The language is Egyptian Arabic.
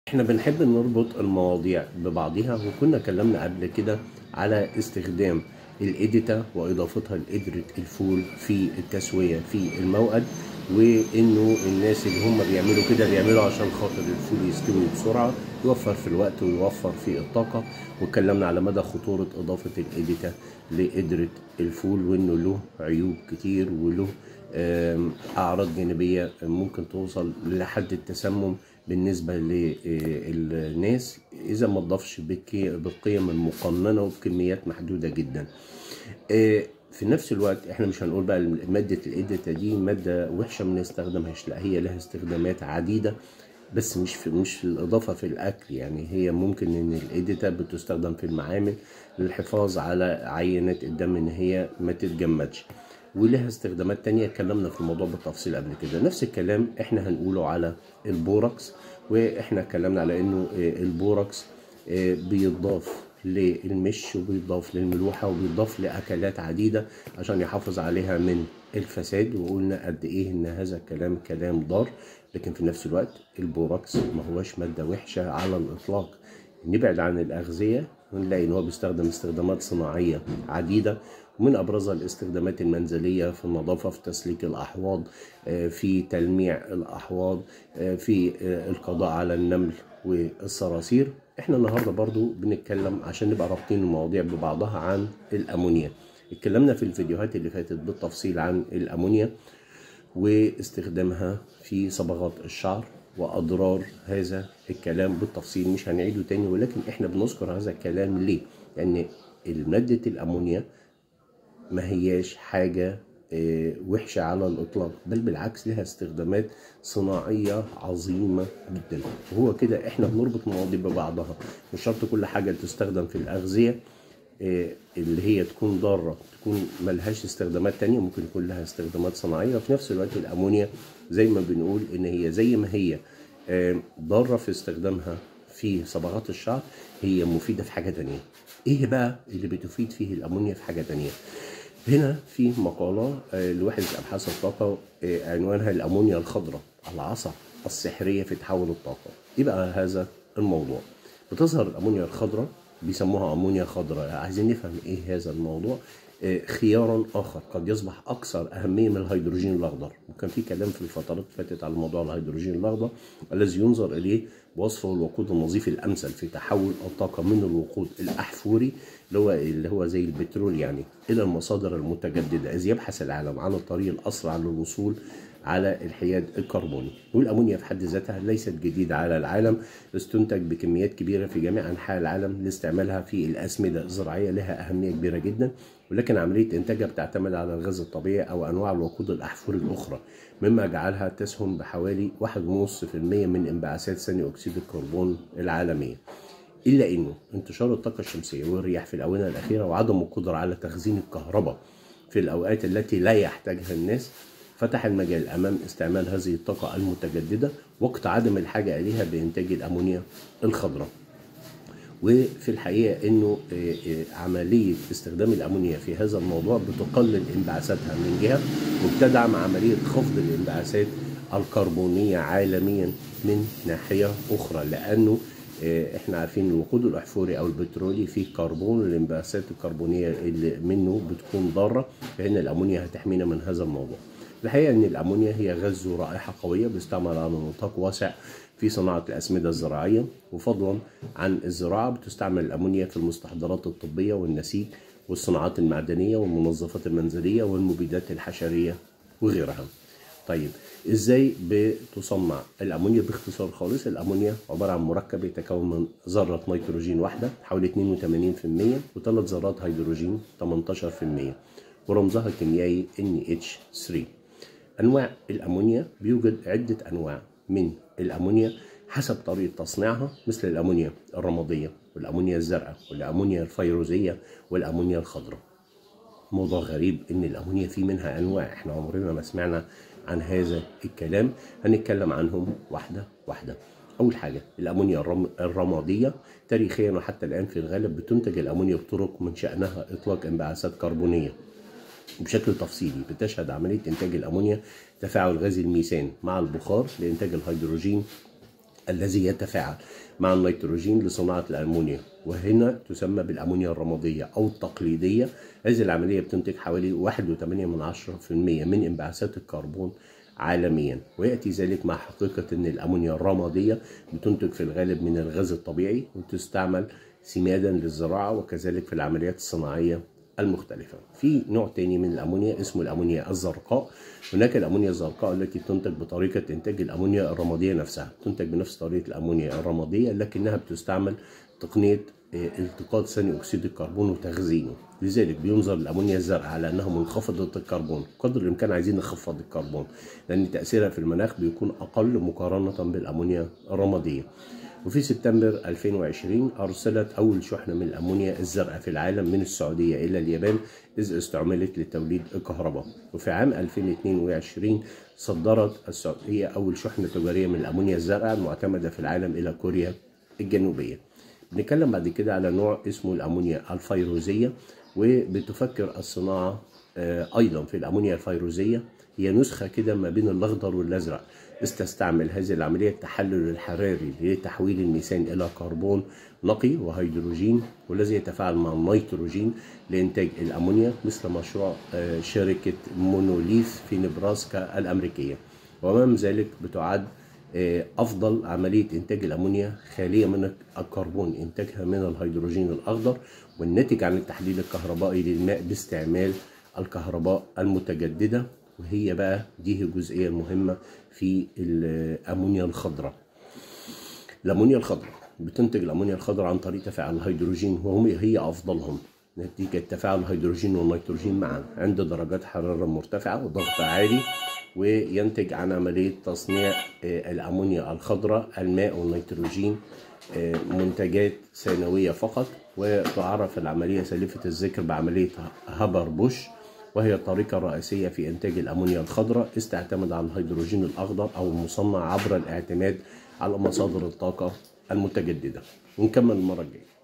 احنا بنحب نربط المواضيع ببعضها وكنا اتكلمنا قبل كده على استخدام الإيديتا وإضافتها لقدرة الفول في التسوية في الموقد وإنه الناس اللي هم بيعملوا كده بيعملوا عشان خاطر الفول يستوي بسرعة يوفر في الوقت ويوفر في الطاقة واتكلمنا على مدى خطورة إضافة الإيديتا لقدرة الفول وإنه له عيوب كتير وله آم، أعراض جانبية ممكن توصل لحد التسمم بالنسبة للناس إذا ما تضافش بالكي- بالقيم المقننة وبكميات محدودة جدا آه، في نفس الوقت احنا مش هنقول بقى مادة الإيديتا دي مادة وحشة ما نستخدمهاش لا هي لها استخدامات عديدة بس مش في مش في الإضافة في الأكل يعني هي ممكن إن الإيديتا بتستخدم في المعامل للحفاظ على عينات الدم إن هي ما تتجمدش ولها استخدامات تانية اتكلمنا في الموضوع بالتفصيل قبل كده نفس الكلام احنا هنقوله على البوركس واحنا اتكلمنا على انه آه، البوركس آه، بيضاف للمش وبيضاف للملوحة وبيضاف لأكلات عديدة عشان يحافظ عليها من الفساد وقلنا قد ايه ان هذا الكلام كلام ضار لكن في نفس الوقت البوركس ما هوش مادة وحشة على الإطلاق نبعد عن الأغذية ونلاقي ان هو بيستخدم استخدامات صناعية عديدة ومن ابرزها الاستخدامات المنزليه في النظافه في تسليك الاحواض آه، في تلميع الاحواض آه، في آه، القضاء على النمل والصراصير احنا النهارده برضو بنتكلم عشان نبقى رابطين المواضيع ببعضها عن الامونيا اتكلمنا في الفيديوهات اللي فاتت بالتفصيل عن الامونيا واستخدامها في صبغات الشعر واضرار هذا الكلام بالتفصيل مش هنعيده تاني ولكن احنا بنذكر هذا الكلام ليه لان ماده الامونيا ما هياش حاجة آه، وحشة على الإطلاق بل بالعكس لها استخدامات صناعية عظيمة جدا وهو كده احنا بنربط مواضيع ببعضها مش شرط كل حاجة تستخدم في الأغذية آه، اللي هي تكون ضارة تكون ملهاش استخدامات تانية ممكن يكون لها استخدامات صناعية وفي نفس الوقت الأمونيا زي ما بنقول إن هي زي ما هي آه، ضارة في استخدامها في صبغات الشعر هي مفيدة في حاجة تانية ايه بقى اللي بتفيد فيه الأمونيا في حاجة تانية هنا في مقالة آه، لوحدة أبحاث الطاقة آه، عنوانها الأمونيا الخضراء العصا السحرية في تحول الطاقة إيه بقى هذا الموضوع بتظهر الأمونيا الخضراء بيسموها أمونيا خضراء عايزين نفهم إيه هذا الموضوع آه، خيارا آخر قد يصبح أكثر أهمية من الهيدروجين الأخضر وكان في كلام في الفترات اللي فاتت على موضوع الهيدروجين الأخضر الذي ينظر إليه بوصفه الوقود النظيف الأمثل في تحول الطاقة من الوقود الأحفوري اللي هو اللي هو زي البترول يعني إلى المصادر المتجددة إذ يبحث العالم عن الطريق الأسرع للوصول على الحياد الكربوني والأمونيا في حد ذاتها ليست جديدة على العالم استنتج بكميات كبيرة في جميع أنحاء العالم لاستعمالها في الأسمدة الزراعية لها أهمية كبيرة جدا ولكن عملية إنتاجها بتعتمد على الغاز الطبيعي أو أنواع الوقود الأحفوري الأخرى مما جعلها تسهم بحوالي 1.5% من انبعاثات ثاني أكسيد الكربون العالمية إلا إنه انتشار الطاقة الشمسية والرياح في الآونة الأخيرة وعدم القدرة على تخزين الكهرباء في الأوقات التي لا يحتاجها الناس فتح المجال أمام استعمال هذه الطاقة المتجددة وقت عدم الحاجة إليها بإنتاج الأمونيا الخضراء وفي الحقيقة أنه آه، آه، عملية استخدام الأمونيا في هذا الموضوع بتقلل انبعاثاتها من جهة وبتدعم عملية خفض الانبعاثات الكربونية عالميا من ناحية أخرى لأنه آه، احنا عارفين ان الوقود الاحفوري او البترولي فيه كربون والانبعاثات الكربونيه اللي منه بتكون ضاره فان الامونيا هتحمينا من هذا الموضوع. الحقيقه ان الامونيا هي غاز ذو رائحه قويه بيستعمل على نطاق واسع في صناعه الاسمده الزراعيه وفضلا عن الزراعه بتستعمل الامونيا في المستحضرات الطبيه والنسيج والصناعات المعدنيه والمنظفات المنزليه والمبيدات الحشريه وغيرها. طيب ازاي بتصنع الامونيا باختصار خالص الامونيا عباره عن مركب يتكون من ذره نيتروجين واحده حوالي 82% وثلاث ذرات هيدروجين 18% ورمزها الكيميائي NH3 انواع الامونيا بيوجد عده انواع من الامونيا حسب طريقه تصنيعها مثل الامونيا الرماديه والامونيا الزرقاء والامونيا الفيروزيه والامونيا الخضراء موضوع غريب ان الامونيا في منها انواع احنا عمرنا ما سمعنا عن هذا الكلام هنتكلم عنهم واحده واحده اول حاجه الامونيا الرم... الرماديه تاريخيا وحتى الان في الغالب بتنتج الامونيا بطرق من شانها اطلاق انبعاثات كربونيه بشكل تفصيلي بتشهد عمليه انتاج الامونيا تفاعل غاز الميثان مع البخار لانتاج الهيدروجين الذي يتفاعل مع النيتروجين لصناعة الأمونيا وهنا تسمى بالأمونيا الرمادية أو التقليدية هذه العملية بتنتج حوالي 1.8% من انبعاثات الكربون عالميا ويأتي ذلك مع حقيقة أن الأمونيا الرمادية بتنتج في الغالب من الغاز الطبيعي وتستعمل سمادا للزراعة وكذلك في العمليات الصناعية المختلفة في نوع تاني من الأمونيا اسمه الأمونيا الزرقاء هناك الأمونيا الزرقاء التي تنتج بطريقة إنتاج الأمونيا الرمادية نفسها تنتج بنفس طريقة الأمونيا الرمادية لكنها بتستعمل تقنية التقاط ثاني أكسيد الكربون وتخزينه لذلك بينظر الأمونيا الزرقاء على أنها منخفضة الكربون قدر الإمكان عايزين نخفض الكربون لأن تأثيرها في المناخ بيكون أقل مقارنة بالأمونيا الرمادية وفي سبتمبر 2020 أرسلت أول شحنة من الأمونيا الزرقاء في العالم من السعودية إلى اليابان إذ استعملت لتوليد الكهرباء وفي عام 2022 صدرت السعودية أول شحنة تجارية من الأمونيا الزرقاء المعتمدة في العالم إلى كوريا الجنوبية بنتكلم بعد كده على نوع اسمه الأمونيا الفيروزية وبتفكر الصناعة أيضا في الأمونيا الفيروزية هي نسخة كده ما بين الأخضر والأزرق تستعمل هذه العملية التحلل الحراري لتحويل الميثان إلى كربون نقي وهيدروجين والذي يتفاعل مع النيتروجين لإنتاج الأمونيا مثل مشروع شركة مونوليث في نبراسكا الأمريكية وأمام ذلك بتعد أفضل عملية إنتاج الأمونيا خالية من الكربون إنتاجها من الهيدروجين الأخضر والناتج عن التحليل الكهربائي للماء باستعمال الكهرباء المتجددة وهي بقى دي الجزئية المهمة في الأمونيا الخضراء الأمونيا الخضراء بتنتج الأمونيا الخضراء عن طريق تفاعل الهيدروجين وهم هي أفضلهم نتيجة تفاعل الهيدروجين والنيتروجين معا عند درجات حرارة مرتفعة وضغط عالي وينتج عن عملية تصنيع الأمونيا الخضراء الماء والنيتروجين منتجات ثانوية فقط وتعرف العملية سالفة الذكر بعملية هابر بوش وهي الطريقة الرئيسية في إنتاج الأمونيا الخضراء إذ تعتمد على الهيدروجين الأخضر أو المصنع عبر الاعتماد على مصادر الطاقة المتجددة ونكمل المرة الجاية